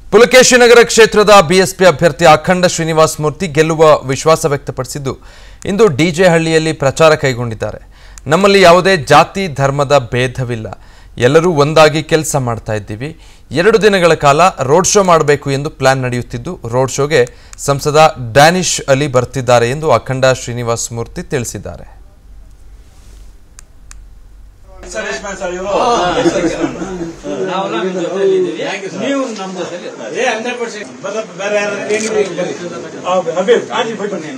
ಪುಲಕೇಶಿನಗರ ಕ್ಷೇತ್ರದ ಬಿಎಸ್ಪಿ ಅಭ್ಯರ್ಥಿ ಅಖಂಡ ಶ್ರೀನಿವಾಸ್ ಮೂರ್ತಿ ಗೆಲ್ಲುವ ವಿಶ್ವಾಸ ವ್ಯಕ್ತಪಡಿಸಿದ್ದು ಇಂದು ಡಿಜೆ ಹಳ್ಳಿಯಲ್ಲಿ ಪ್ರಚಾರ ಕೈಗೊಂಡಿದ್ದಾರೆ ನಮ್ಮಲ್ಲಿ ಯಾವುದೇ ಜಾತಿ ಧರ್ಮದ ಭೇದವಿಲ್ಲ ಎಲ್ಲರೂ ಒಂದಾಗಿ ಕೆಲಸ ಮಾಡ್ತಾ ಇದ್ದೀವಿ ಎರಡು ದಿನಗಳ ಕಾಲ ರೋಡ್ ಶೋ ಮಾಡಬೇಕು ಎಂದು ಪ್ಲಾನ್ ನಡೆಯುತ್ತಿದ್ದು ರೋಡ್ ಶೋಗೆ ಸಂಸದ ಡ್ಯಾನಿಶ್ ಅಲಿ ಬರ್ತಿದ್ದಾರೆ ಎಂದು ಅಖಂಡ ಶ್ರೀನಿವಾಸ್ ಮೂರ್ತಿ ತಿಳಿಸಿದ್ದಾರೆ ಸರ್ ಯಶ್ಮಾನ್ ಸರ್ ಇವರು ನೀವು ನಮ್ಮ ಜೊತೆಲಿ ಏ ಹಂಡ್ರೆಡ್ ಪರ್ಸೆಂಟ್ ಬೇರೆ ಯಾರು ಏನಿದೆ ಈಗ ಬರ್ರಿ. ಹೌದು, ಹಬೀಬ್ ಆಜಿ ಬನ್ನಿ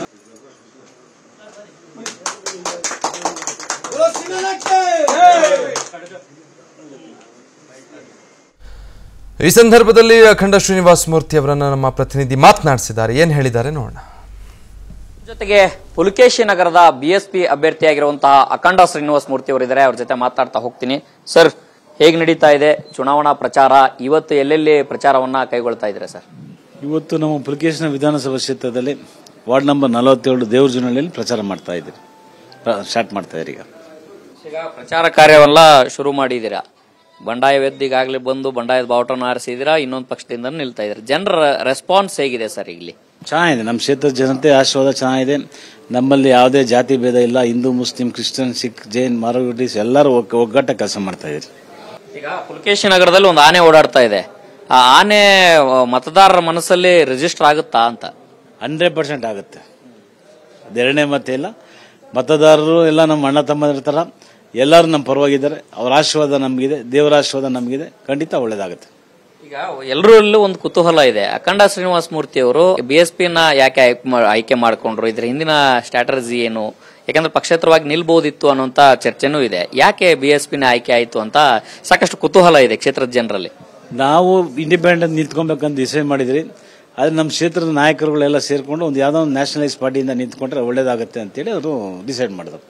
ಈ ಸಂದರ್ಭದಲ್ಲಿ ಅಖಂಡ ಶ್ರೀನಿವಾಸ್ ಮೂರ್ತಿ ಅವರನ್ನ ನಮ್ಮ ಪ್ರತಿನಿಧಿ ಮಾತನಾಡಿಸಿದ್ದಾರೆ ಏನು ಹೇಳಿದ್ದಾರೆ ನೋಡೋಣ ಜೊತೆಗೆ ಪುಲಕೇಶಿ ನಗರದ ಬಿಎಸ್ಪಿ ಅಭ್ಯರ್ಥಿಯಾಗಿರುವಂತಹ ಅಖಂಡ ಶ್ರೀನಿವಾಸ್ ಮೂರ್ತಿ ಅವರಿದ್ದಾರೆ ಅವ್ರ ಜೊತೆ ಮಾತಾಡ್ತಾ ಹೋಗ್ತೀನಿ ಸರ್ ಹೇಗೆ ನಡೀತಾ ಇದೆ ಚುನಾವಣಾ ಪ್ರಚಾರ ಇವತ್ತು ಎಲ್ಲೆಲ್ಲಿ ಪ್ರಚಾರವನ್ನ ಕೈಗೊಳ್ತಾ ಇದ್ದಾರೆ ಸರ್ ಇವತ್ತು ನಮ್ಮ ಪುಲಕೇಶನ ವಿಧಾನಸಭಾ ಕ್ಷೇತ್ರದಲ್ಲಿ ವಾರ್ಡ್ ನಂಬರ್ ನಲವತ್ತೇಳು ದೇವರಜನಹಳ್ಳಿಯಲ್ಲಿ ಪ್ರಚಾರ ಮಾಡ್ತಾ ಇದ್ದೀರಿ ಸ್ಟಾರ್ಟ್ ಮಾಡ್ತಾ ಇದ್ದೀರಿ ಈಗ ಈಗ ಪ್ರಚಾರ ಕಾರ್ಯವೆಲ್ಲ ಶುರು ಮಾಡಿದ್ದೀರಾ ಬಂಡಾಯ ಈಗಾಗಲೇ ಬಂದು ಬಂಡಾಯದ ಬಾವುಟನ ಆರಿಸಿದ್ದೀರಾ ಇನ್ನೊಂದು ಪಕ್ಷದಿಂದ ನಿಲ್ತಾ ಇದ್ದಾರೆ ಜನರ ರೆಸ್ಪಾನ್ಸ್ ಹೇಗಿದೆ ಸರ್ ಇಲ್ಲಿ ಚೆನ್ನಾಗಿದೆ ನಮ್ಮ ಕ್ಷೇತ್ರದ ಜನತೆ ಆಶೀರ್ವಾದ ಚೆನ್ನಾಗಿದೆ ನಮ್ಮಲ್ಲಿ ಯಾವುದೇ ಜಾತಿ ಭೇದ ಇಲ್ಲ ಹಿಂದೂ ಮುಸ್ಲಿಂ ಕ್ರಿಶ್ಚಿಯನ್ ಸಿಖ್ ಜೈನ್ ಮಾರೋಡಿಸ್ ಎಲ್ಲರೂ ಒಗ್- ಒಗ್ಗಟ್ಟ ಕೆಲಸ ಮಾಡ್ತಾ ಇದ್ದೀರಿ ಈಗ ಪುಲಕೇಶಿ ನಗರದಲ್ಲಿ ಒಂದು ಆನೆ ಓಡಾಡ್ತಾ ಇದೆ ಆ ಆನೆ ಆ, ಮತದಾರರ ಮನಸ್ಸಲ್ಲಿ ರಿಜಿಸ್ಟರ್ ಆಗುತ್ತಾ ಅಂತ ಹಂಡ್ರೆಡ್ ಪರ್ಸೆಂಟ್ ಆಗುತ್ತೆ ಅದೆರಡನೇ ಮತ್ತೆ ಇಲ್ಲ ಮತದಾರರು ಎಲ್ಲ ನಮ್ಮ ಅಣ್ಣ ತಮ್ಮದಿರ್ತಾರ ಎಲ್ಲರೂ ನಮ್ಮ ಪರವಾಗಿದ್ದಾರೆ ಅವರ ಆಶೀರ್ವಾದ ನಮಗಿದೆ ದೇವರ ಆಶೀರ್ವಾದ ನಮಗಿದೆ ಖಂಡಿತ ಒಳ್ಳೇದಾಗುತ್ತೆ ಈಗ ಎಲ್ಲರಲ್ಲೂ ಒಂದು ಕುತೂಹಲ ಇದೆ ಅಖಂಡ ಶ್ರೀನಿವಾಸ ಮೂರ್ತಿ ಅವರು ಬಿಎಸ್ಪಿ ನ ಯಾಕೆ ಆಯ್ಕೆ ಮಾ- ಆಯ್ಕೆ ಮಾಡ್ಕೊಂಡ್ರು ಇದ್ರ ಹಿಂದಿನ ಸ್ಟ್ರಾಟಜಿ ಏನು ಯಾಕಂದ್ರೆ ಪಕ್ಷೇತರವಾಗಿ ನಿಲ್ಬಹುದಿತ್ತು ಅನ್ನುವಂತ ಚರ್ಚೆನೂ ಇದೆ ಯಾಕೆ ಬಿಎಸ್ಪಿ ನ ಆಯ್ಕೆ ಆಯ್ತು ಅಂತ ಸಾಕಷ್ಟು ಕುತೂಹಲ ಇದೆ ಕ್ಷೇತ್ರದ ಜನರಲ್ಲಿ ನಾವು ಇಂಡಿಪೆಂಡೆಂಟ್ ನಿಂತ್ಕೊಬೇಕಂತ ಡಿಸೈಡ್ ಮಾಡಿದ್ರಿ ಆದ್ರೆ ನಮ್ಮ ಕ್ಷೇತ್ರದ ನಾಯಕರುಗಳೆಲ್ಲ ಸೇರ್ಕೊಂಡು ಒಂದು ಯಾವುದೋ ಒಂದು ನ್ಯಾಷನಲೈಸ್ ಪಾರ್ಟಿಯಿಂದ ನಿಂತ್ಕೊಂಡ್ರೆ ಒಳ್ಳೇದಾಗುತ್ತೆ ಅಂತೇಳಿ ಅವರು ಡಿಸೈಡ್ ಮಾಡಿದ್ರು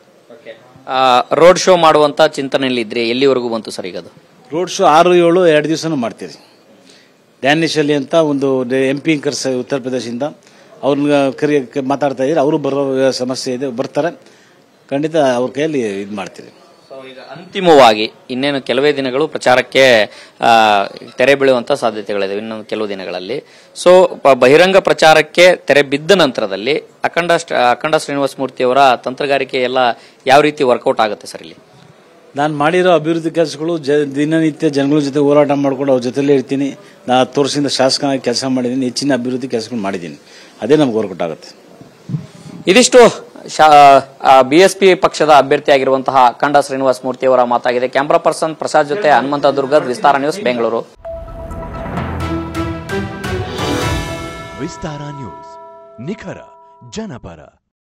ರೋಡ್ ಶೋ ಮಾಡುವಂತ ಚಿಂತನೆಯಲ್ಲಿ ಇದ್ರಿ ಎಲ್ಲಿವರೆಗೂ ಬಂತು ಸರ್ ಈಗ ಅದು ರೋಡ್ ಶೋ ಆರು ಏಳು ಎರಡು ದಿವಸನೂ ಮಾಡ್ತೀರಿ ಡ್ಯಾನಿಶ್ ಅಲ್ಲಿ ಅಂತ ಒಂದು ಎಂ ಪಿ ಕರ್ಸ ಉತ್ತರ ಪ್ರದೇಶದಿಂದ ಅವ್ರನ್ನ ಕರಿ ಮಾತಾಡ್ತಾ ಇದ್ರೆ ಅವರು ಬರೋ ಸಮಸ್ಯೆ ಇದೆ ಬರ್ತಾರೆ ಖಂಡಿತ ಅವ್ರ ಕೈಯಲ್ಲಿ ಇದು ಮಾಡ್ತೀರಿ ಸೊ ಈಗ ಅಂತಿಮವಾಗಿ ಇನ್ನೇನು ಕೆಲವೇ ದಿನಗಳು ಪ್ರಚಾರಕ್ಕೆ ಆ, ತೆರೆ ಬೀಳುವಂತ ಸಾಧ್ಯತೆಗಳಿದೆ ಇನ್ನೊಂದು ಕೆಲವು ದಿನಗಳಲ್ಲಿ ಸೊ ಪ- ಬಹಿರಂಗ ಪ್ರಚಾರಕ್ಕೆ ತೆರೆ ಬಿದ್ದ ನಂತರದಲ್ಲಿ ಅಖಂಡ ಶ್ರ- ಅಖಂಡ ಶ್ರೀನಿವಾಸ ಮೂರ್ತಿ ಅವರ ತಂತ್ರಗಾರಿಕೆ ಎಲ್ಲ ಯಾವ ರೀತಿ ವರ್ಕೌಟ್ ಆಗುತ್ತೆ ಸರ್ ಇಲ್ಲಿ ನಾನು ಮಾಡಿರೋ ಅಭಿವೃದ್ಧಿ ಕೆಲಸಗಳು ಜ ದಿನನಿತ್ಯ ಜನಗಳ ಜೊತೆ ಹೋರಾಟ ಮಾಡ್ಕೊಂಡು ಅವ್ರ ಜೊತೆಲೇ ಇರ್ತೀನಿ ನಾ ಹತ್ತು ವರ್ಷದಿಂದ ಶಾಸಕನಾಗಿ ಕೆಲಸ ಮಾಡಿದ್ದೀನಿ ಹೆಚ್ಚಿನ ಅಭಿವೃದ್ಧಿ ಕೆಲಸಗಳು ಮಾಡಿದ್ದೀನಿ ಅದೇ ನಮ್ಗೆ ವರ್ಕೌಟ್ ಆಗುತ್ತೆ ಇದಿಷ್ಟು ಬಿಎಸ್ಪಿ ಪಕ್ಷದ ಅಭ್ಯರ್ಥಿಯಾಗಿರುವಂತಹ ಅಖಂಡ ಶ್ರೀನಿವಾಸ ಮೂರ್ತಿ ಅವರ ಮಾತಾಗಿದೆ ಕ್ಯಾಮ್ರಾ ಪರ್ಸನ್ ಪ್ರಸಾದ್ ಜೊತೆ ಹನುಮಂತ ದುರ್ಗದ್ ವಿಸ್ತಾರ ನ್ಯೂಸ್ ಬೆಂಗಳೂರು ವಿಸ್ತಾರ ನ್ಯೂಸ್ ನಿಖರ ಜನಪರ